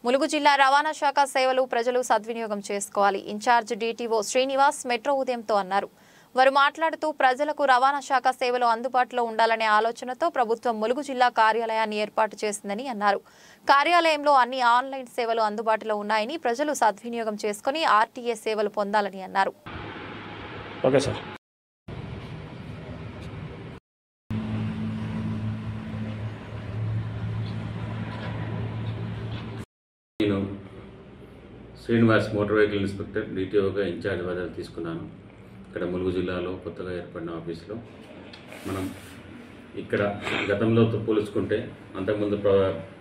ములుగు జిల్లా రవాణా శాఖ సేవలు ప్రజలు సద్వినియోగం చేసుకోవాలి ఇన్ఛార్జ్ డీటీఓ శ్రీనివాస్ మెట్రో ఉదయంతో అన్నారు వారు మాట్లాడుతూ ప్రజలకు రవాణా శాఖ సేవలు అందుబాటులో ఉండాలనే ఆలోచనతో ప్రభుత్వం ములుగు జిల్లా కార్యాలయాన్ని ఏర్పాటు చేసిందని అన్నారు కార్యాలయంలో అన్ని ఆన్లైన్ సేవలు అందుబాటులో ఉన్నాయని ప్రజలు సద్వినియోగం చేసుకుని ఆర్టీఏ సేవలు పొందాలని అన్నారు ఓకే సార్ నేను శ్రీనివాస్ మోటార్ వెహికల్ ఇన్స్పెక్టర్ డిటిఓగా ఇన్ఛార్జ్ బాధ్యత తీసుకున్నాను ఇక్కడ ములుగు జిల్లాలో కొత్తగా ఏర్పడిన ఆఫీస్లో మనం ఇక్కడ గతంలో పోల్చుకుంటే అంతకుముందు ప్ర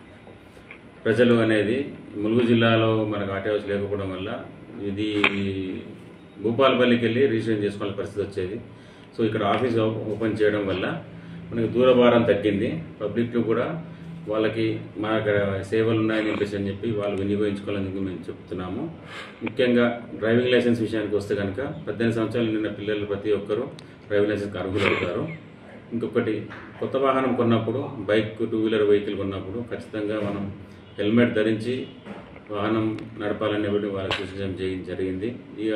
ప్రజలు అనేది ములుగు జిల్లాలో మనకు ఆర్టీ హౌస్ లేకపోవడం వల్ల ఇది భూపాలపల్లికి వెళ్ళి రిజిస్ట్రేషన్ చేసుకోవాల్సిన పరిస్థితి వచ్చేది సో ఇక్కడ ఆఫీస్ ఓ- ఓపెన్ చేయడం వల్ల మనకి దూర భారం తగ్గింది పబ్లిక్ కూడా వాళ్ళకి మా ఇక్కడ సేవలు ఉన్నాయని చెప్పేసి అని చెప్పి వాళ్ళు వినియోగించుకోవాలని మేము చెప్తున్నాము ముఖ్యంగా డ్రైవింగ్ లైసెన్స్ విషయానికి వస్తే కనుక పద్దెనిమిది సంవత్సరాలు నిన్న పిల్లలు ప్రతి ఒక్కరూ డ్రైవింగ్ లైసెన్స్కి అర్హులు అవుతారు ఇంకొకటి కొత్త వాహనం కొన్నప్పుడు బైక్ టూ వీలర్ వెహికల్ కొన్నప్పుడు ఖచ్చితంగా మనం హెల్మెట్ ధరించి వాహనం నడపాలనే ఒకటి వాళ్ళకి సూచించడం జరి- జరిగింది ఇక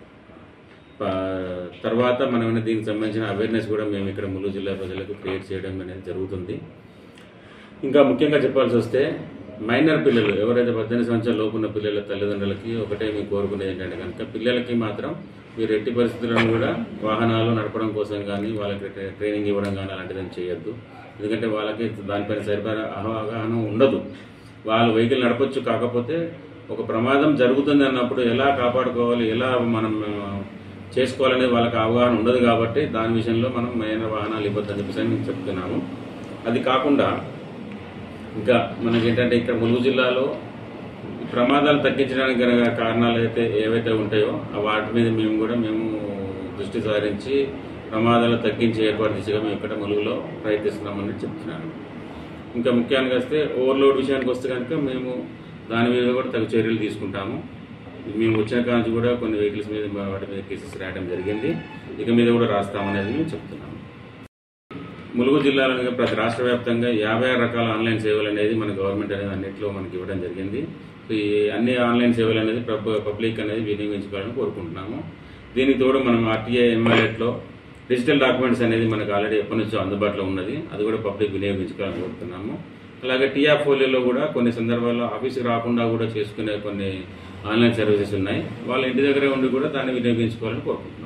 ప- తర్వాత మనం ఏమైనా దీనికి సంబంధించిన అవేర్నెస్ కూడా మేము ఇక్కడ ములుగు జిల్లా ప్రజలకు క్రియేట్ చేయడం అనేది జరుగుతుంది ఇంకా ముఖ్యంగా చెప్పాల్సి వస్తే మైనర్ పిల్లలు ఎవరైతే పద్దెనిమిది సంవత్సరాల లోపు ఉన్న పిల్లల తల్లిదండ్రులకి ఒకటే మేము కోరుకునేది ఏంటంటే కనుక పిల్లలకి మాత్రం మీరు ఎట్టి పరిస్థితులను కూడా వాహనాలు నడపడం కోసం కానీ వాళ్ళకి ట్రై- ట్రైనింగ్ ఇవ్వడం కానీ అలాంటిది చేయొద్దు ఎందుకంటే వాళ్ళకి దానిపైన సరిపడా అవగాహన ఉండదు వాళ్ళు వెహికల్ నడపొచ్చు కాకపోతే ఒక ప్రమాదం జరుగుతుంది అన్నప్పుడు ఎలా కాపాడుకోవాలి ఎలా మనం ఆ, చేసుకోవాలనేది వాళ్ళకి అవగాహన ఉండదు కాబట్టి దాని విషయంలో మనం మైన వాహనాలు ఇవ్వద్దని చెప్పేసి అని మేము చెప్తున్నాము అది కాకుండా ఇంకా మనకి ఏంటంటే ఇక్కడ ములుగు జిల్లాలో ఈ ప్రమాదాలు తగ్గించడానికి గల కారణాలు అయితే ఏవైతే ఉంటాయో ఆ వాటి మీద మేము కూడా మేము దృష్టి సారించి ప్రమాదాలు తగ్గించి ఏర్పాటు దిశగా మేము ఇక్కడ ములుగులో ప్రయత్నిస్తున్నామని చెప్తున్నాను ఇంకా ముఖ్యంగా వస్తే ఓవర్లోడ్ విషయానికి వస్తే కనుక మేము దాని మీద కూడా తగు చర్యలు తీసుకుంటాము మేము వచ్చిన కాంచి కూడా కొన్ని వెహికల్స్ మీద వాటి మీద కేసెస్ రాయడం జరిగింది ఇక మీద కూడా రాస్తామనేది మేము చెప్తున్నాము ములుగు జిల్లాలో ప్రతి రాష్ట్ర వ్యాప్తంగా యాభై ఆరు రకాల ఆన్లైన్ సేవలు అనేది మన గవర్నమెంట్ అనేది అన్నింటిలో మనకి ఇవ్వడం జరిగింది సో ఈ అన్ని ఆన్లైన్ సేవలు అనేది పబ్- పబ్లిక్ అనేది వినియోగించుకోవాలని కోరుకుంటున్నాము దీనికి తోడు మనం ఆర్టీఐ ఎంఆర్ఎట్లో డిజిటల్ డాక్యుమెంట్స్ అనేది మనకు ఆల్రెడీ ఎప్పటి నుంచో అందుబాటులో ఉన్నది అది కూడా పబ్లిక్ వినియోగించుకోవాలని కోరుతున్నాము అలాగే టీఆర్ ఫోలియోలో కూడా కొన్ని సందర్భాల్లో ఆఫీస్కి రాకుండా కూడా చేసుకునే కొన్ని ఆన్లైన్ సర్వీసెస్ ఉన్నాయి వాళ్ళ ఇంటి దగ్గరే ఉండి కూడా దాన్ని వినియోగించుకోవాలని కోరుకుంటున్నాం